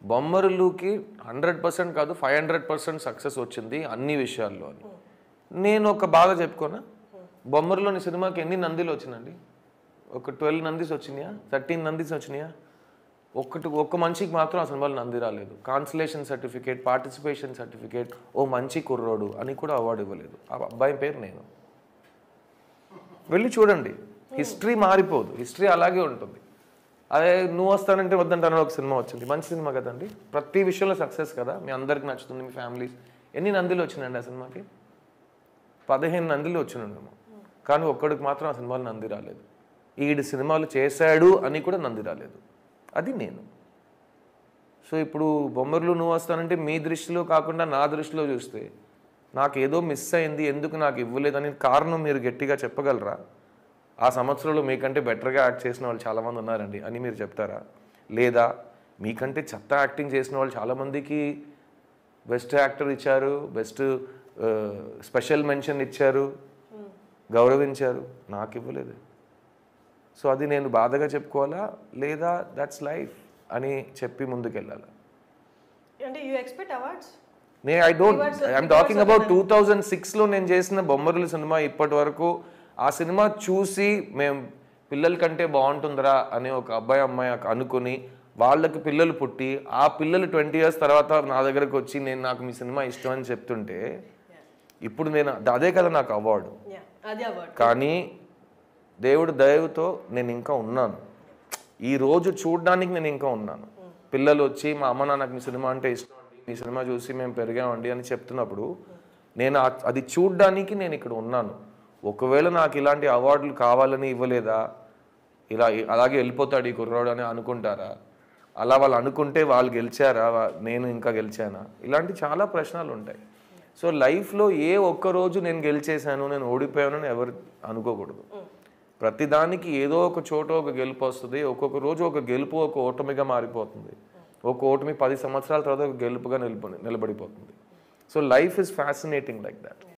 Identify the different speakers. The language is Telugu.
Speaker 1: బొమ్మరులుకి హండ్రెడ్ పర్సెంట్ కాదు ఫైవ్ హండ్రెడ్ పర్సెంట్ సక్సెస్ వచ్చింది అన్ని విషయాల్లో అని నేను ఒక బాగా చెప్పుకోనా బొమ్మరులోని సినిమాకి ఎన్ని నందిలు వచ్చినండి ఒక ట్వెల్వ్ నందిస్ వచ్చినాయా థర్టీన్ నందిస్ వచ్చినాయా ఒక్కటి ఒక్క మనిషికి మాత్రం ఆ సినిమాలో నంది రాలేదు కాన్సలేషన్ సర్టిఫికేట్ పార్టిసిపేషన్ సర్టిఫికేట్ ఓ మంచి కుర్రోడు అని కూడా అవార్డు ఇవ్వలేదు ఆ అబ్బాయి పేరు నేను వెళ్ళి చూడండి హిస్టరీ మారిపోదు హిస్టరీ అలాగే ఉంటుంది అదే నువ్వు వస్తానంటే వద్దంటాను ఒక సినిమా వచ్చింది మంచి సినిమా కదండి ప్రతి విషయంలో సక్సెస్ కదా మీ అందరికి నచ్చుతుంది మీ ఫ్యామిలీస్ ఎన్ని నందిలు వచ్చినాయండి ఆ సినిమాకి పదిహేను నందిలు వచ్చినాము కానీ ఒక్కడికి మాత్రం ఆ సినిమాలో నంది రాలేదు ఈడు సినిమాలు చేశాడు అని కూడా నంది రాలేదు అది నేను సో ఇప్పుడు బొమ్మర్లు నువ్వు వస్తానంటే మీ దృష్టిలో కాకుండా నా దృష్టిలో చూస్తే నాకు ఏదో మిస్ అయింది ఎందుకు నాకు ఇవ్వలేదని కారణం మీరు గట్టిగా చెప్పగలరా ఆ సంవత్సరంలో మీకంటే బెటర్గా యాక్ట్ చేసిన వాళ్ళు చాలామంది ఉన్నారండి అని మీరు చెప్తారా లేదా మీకంటే చెత్త యాక్టింగ్ చేసిన వాళ్ళు చాలామందికి బెస్ట్ యాక్టర్ ఇచ్చారు బెస్ట్ స్పెషల్ మెన్షన్ ఇచ్చారు గౌరవించారు నాకు ఇవ్వలేదు సో అది నేను బాధగా చెప్పుకోవాలా లేదా దట్స్ లైఫ్ అని చెప్పి ముందుకెళ్ళాలా
Speaker 2: అంటే యూ ఎక్స్పెక్ట్ అవార్డ్స్
Speaker 1: నే I don't I'm talking about two thousand సిక్స్లో నేను చేసిన బొమ్మరుల సినిమా ఇప్పటి వరకు ఆ సినిమా చూసి మేము పిల్లల కంటే బాగుంటుందిరా అని ఒక అబ్బాయి అమ్మాయి అనుకుని వాళ్ళకి పిల్లలు పుట్టి ఆ పిల్లలు ట్వంటీ ఇయర్స్ తర్వాత నా దగ్గరకు వచ్చి నేను నాకు మీ సినిమా ఇష్టం అని చెప్తుంటే ఇప్పుడు నేను అదే కదా నాకు అవార్డు
Speaker 2: యా అదే అవార్డ్
Speaker 1: కానీ దేవుడు దయవుతో నేను ఇంకా ఉన్నాను ఈ రోజు చూడడానికి నేను ఇంకా ఉన్నాను పిల్లలు వచ్చి మా అమ్మ నాన్నకు మీ సినిమా అంటే ఇష్టం అండి మీ సినిమా చూసి మేము పెరిగామండి అని చెప్తున్నప్పుడు నేను ఆ- అది చూడడానికి నేను ఇక్కడ ఉన్నాను ఒకవేళ నాకు ఇలాంటి అవార్డులు కావాలని ఇవ్వలేదా ఇలా అలాగే వెళ్ళిపోతాడు ఈ కుర్రాడు అని అనుకుంటారా అలా వాళ్ళు అనుకుంటే వాళ్ళు గెలిచారా వా- నేను ఇంకా గెలిచానా ఇలాంటి చాలా ప్రశ్నలు ఉంటాయి సో లైఫ్లో ఏ ఒక్క రోజు నేను గెలిచేశాను నేను ఓడిపోయాను అని ఎవరు అనుకోకూడదు ప్రతిదానికి ఏదో ఒక చోట ఒక గెలుపు వస్తుంది ఒక్కొక్క రోజు ఒక గెలుపు ఒక ఓటమిగా మారిపోతుంది ఒక ఓటమి పది సంవత్సరాల తర్వాత ఒక గెలుపుగా నిలబడి నిలబడిపోతుంది so life is fascinating like that